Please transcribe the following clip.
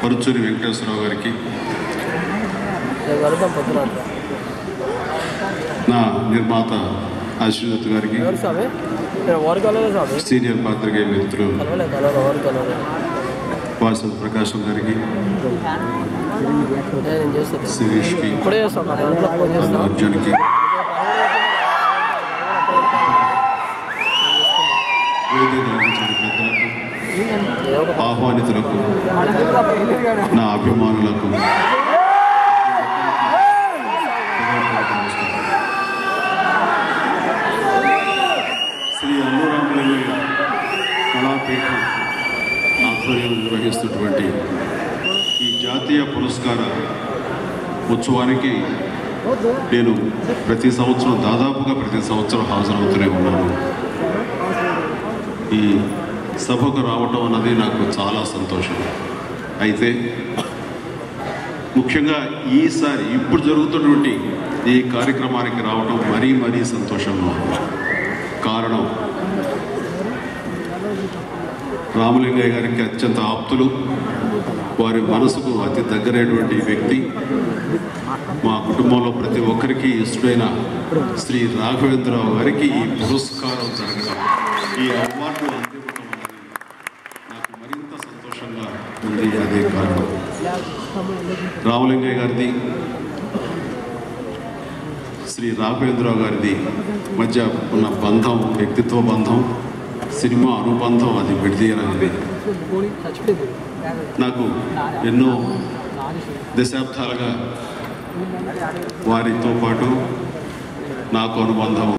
పరుచూరి వెంకటేశ్వరరావు గారికి రేపు కలుద్దాం పొద్దున అట్లా. నా నిర్మాత అశ్వదత్ గారికి ఎవరు స్వామి నేను ఎవరు కలవలేదు స్వామి సీనియర్ పాత్రికేయ మిత్రులు కలవలేదు కలవలేదు ఎవరు కలవలేదు వాసవ ప్రకాశం గారికి నేను చేస్తాను శిరీష్కి ఇప్పుడే చేస్తాను నా దాంట్లో ఫోన్ అల్లు చేస్తాను అర్జున్కి వేదిక అలంకరించిన పెద్దలకు ఏదో ఒక ఆహ్వానితులకు నా అభిమానులకు శ్రీ అల్లురామలింగయ్య కళాపీఠం ఆధ్వర్యం నిర్వహిస్తున్నటువంటి ఈ జాతీయ పురస్కార ఉత్సవానికి నేను ప్రతి సంవత్సరం దాదాపుగా ప్రతి సంవత్సరం హాజరవుతూనే ఉన్నాను ఈ సభకు రావటం అన్నది నాకు చాలా సంతోషం అయితే ముఖ్యంగా ఈసారి ఇప్పుడు జరుగుతున్నటువంటి ఈ కార్యక్రమానికి రావడం మరీ మరీ సంతోషంగా ఉంది కారణం రామలింగయ్య గారికి అత్యంత ఆప్తులు వారి మనసుకు అతి దగ్గరైనటువంటి వ్యక్తి మా కుటుంబంలో ప్రతి ఒక్కరికి ఇష్టమైన శ్రీ రాఘవేంద్రరావు గారికి ఈ పురస్కారం జరగడం ఈ అవార్డు అందివ్వడం అనేది నాకు మరింత సంతోషంగా ఉంది అదే కారణం రామలింగయ్య గారిది శ్రీ రాఘవేంద్రరావు గారిది మధ్య ఉన్న బంధం వ్యక్తిత్వ బంధం సినిమా అనుబంధం అది విడదీయరానిది చచ్చిపోయింది నాకు ఎన్నో దశాబ్దాలుగా వారితో పాటు నాకు అనుబంధం